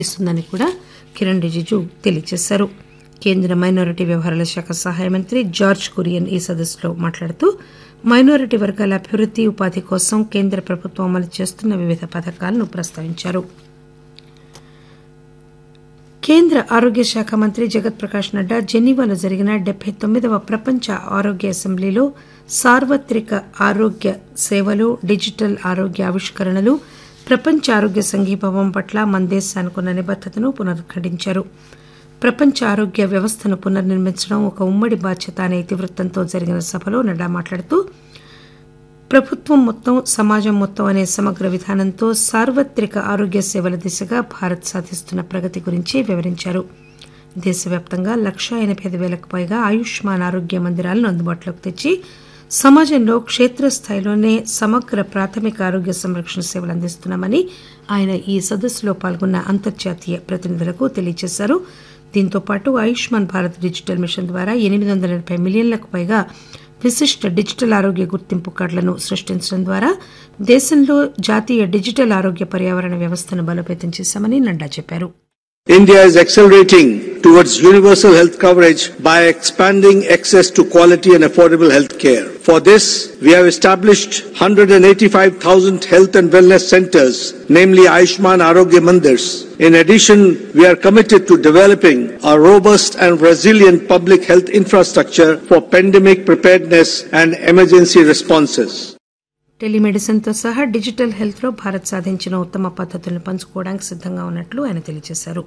ఇస్తుందని కూడా కిరణ్ రిజిజు తెలియజేశారు కేంద్ర మైనారిటీ వ్యవహారాల శాఖ సహాయ మంత్రి జార్జ్ కురియన్ ఈ సదస్సులో మాట్లాడుతూ మైనారిటీ వర్గాల అభివృద్ది ఉపాధి కోసం కేంద్ర ప్రభుత్వం అమలు చేస్తున్న వివిధ పథకాలను ప్రస్తావించారు కేంద్ర ఆరోగ్య శాఖ మంత్రి జగత్ ప్రకాష్ నడ్డా జెనీవాలో జరిగిన డెబ్బై తొమ్మిదవ ప్రపంచ ఆరోగ్య అసెంబ్లీలో సార్వత్రిక ఆరోగ్య సేవలు డిజిటల్ ఆరోగ్య ఆవిష్కరణలు ప్రపంచ ఆరోగ్య సంఘీభావం పట్ల మన దేశానికి ఉన్న నిబద్దతను పునరుద్ఘాటించారు ప్రపంచ ఆరోగ్య వ్యవస్థను పునర్నిర్మించడం ఒక ఉమ్మడి బాధ్యత అనే ఇతివృత్తంతో జరిగిన సభలో నడ్డా మాట్లాడుతూ ప్రభుత్వం మొత్తం సమాజం మొత్తం అనే సమగ్ర విధానంతో సార్వత్రిక ఆరోగ్య సేవల దిశగా భారత్ సాధిస్తున్న ప్రగతి గురించి వివరించారు దేశవ్యాప్తంగా లక్షా ఎనబై ఐదు వేలకు పైగా ఆయుష్మాన్ ఆరోగ్య మందిరాలను అందుబాటులోకి తెచ్చి సమాజంలో క్షేత్రస్థాయిలోనే సమగ్ర ప్రాథమిక ఆరోగ్య సంరక్షణ సేవలు అందిస్తున్నామని ఆయన ఈ సదస్సులో పాల్గొన్న అంతర్జాతీయ ప్రతినిధులకు తెలియజేశారు దీంతో పాటు ఆయుష్మాన్ భారత్ డిజిటల్ మిషన్ ద్వారా ఎనిమిది వందల ఎనబై మిలియన్లకు పైగా విశిష్ట డిజిటల్ ఆరోగ్య గుర్తింపు కార్డులను సృష్టించడం ద్వారా దేశంలో జాతీయ డిజిటల్ ఆరోగ్య పర్యావరణ వ్యవస్థను బలోపేతం చేశామని నడ్డా చెప్పారు India is accelerating towards universal health coverage by expanding access to quality and affordable health care. For this, we have established 185,000 health and wellness centers, namely Ayushman Arogya Mandirs. In addition, we are committed to developing a robust and resilient public health infrastructure for pandemic preparedness and emergency responses. టెలిమెడిసిన్తో సహా digital హెల్త్లో Bharat సాధించిన ఉత్తమ పద్దతులను పంచుకోవడానికి సిద్దంగా ఉన్నట్లు ఆయన తెలియజేశారు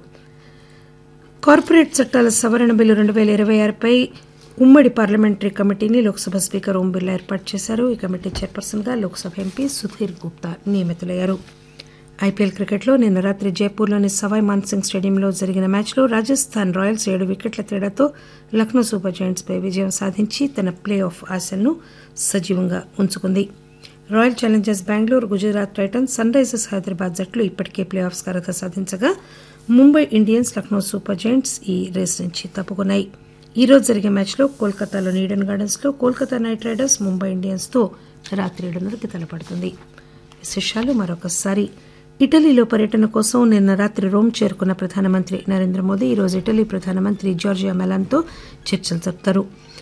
corporate చట్టాల సవరణ బిల్లు రెండు పేల ఇరవై ఆరుపై ఉమ్మడి పార్లమెంటరీ కమిటీని లోక్సభ స్పీకర్ ఓం బిర్లా ఏర్పాటు చేశారు ఈ కమిటీ చైర్పర్సన్గా లోక్సభ ఎంపీ సుధీర్ గుప్తా నియమితులయ్యారు ఐపీఎల్ క్రికెట్లో నిన్న రాత్రి జైపూర్లోని సవాయ్ మాన్సింగ్ స్టేడియంలో జరిగిన మ్యాచ్లో రాజస్థాన్ రాయల్స్ ఏడు వికెట్ల తేడాతో లక్నో సూపర్ జైంట్స్పై విజయం సాధించి తన ప్లే ఆఫ్ ఆశలను సజీవంగా ఉంచుకుంది royal challengers Bengaluru Gujarat titans sunrisers Hyderabad జట్లు ఇప్పటికే ప్లే ఆఫ్స్ అర్హత సాధించగా Mumbai Indians Lucknow super giants ఈ రేస్ నుంచి తప్పుకున్నాయి ఈ రోజు జరిగే మ్యాచ్లో కోల్కతాలోని ఈడెన్ గార్డెన్స్ లో Kolkata knight riders Mumbai Indians తో రాత్రి ఏడున్నరకి తలపడుతుంది విశేషాలు మరొకసారి ఇటలీలో పర్యటన కోసం నిన్న రాత్రి రోమ్ చేరుకున్న ప్రధానమంత్రి నరేంద్ర మోదీ ఈరోజు ఇటలీ ప్రధానమంత్రి జార్జియా మెలాన్తో చర్చలు జరుపుతారు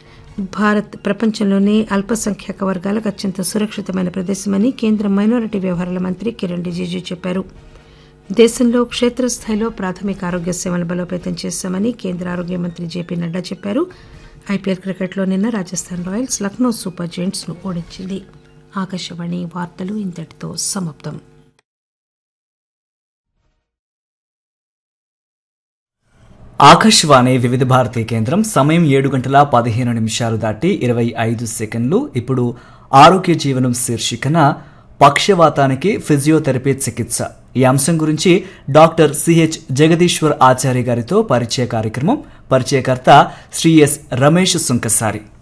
భారత్ ప్రపంచంలోనే అల్పసంఖ్యాక వర్గాలకు అత్యంత సురక్షితమైన ప్రదేశమని కేంద్ర మైనారిటీ వ్యవహారాల మంత్రి కిరణ్ రిజిజు చెప్పారు దేశంలో క్షేత్రస్థాయిలో ప్రాథమిక ఆరోగ్య సేవలను బలోపేతం చేశామని కేంద్ర ఆరోగ్య మంత్రి జేపీ నడ్డా చెప్పారు ఐపీఎల్ క్రికెట్లో నిన్న Rajasthan royals Lucknow super giants ను ఓడించింది ఆకాశవాణి వార్తలు ఇంతటితో సమాప్తం ఆకాశవాణి వివిధ భారతి కేంద్రం సమయం ఏడు గంటల పదిహేను నిమిషాలు దాటి ఇరవై ఐదు సెకండ్లు ఇప్పుడు ఆరోగ్య జీవనం శీర్షికన పక్షవాతానికి ఫిజియోథెరపీ చికిత్స ఈ అంశం గురించి డాక్టర్ సిహెచ్ జగదీశ్వర్ ఆచార్య గారితో పరిచయ కార్యక్రమం పరిచయకర్త శ్రీ ఎస్ రమేష్ సుంకసారి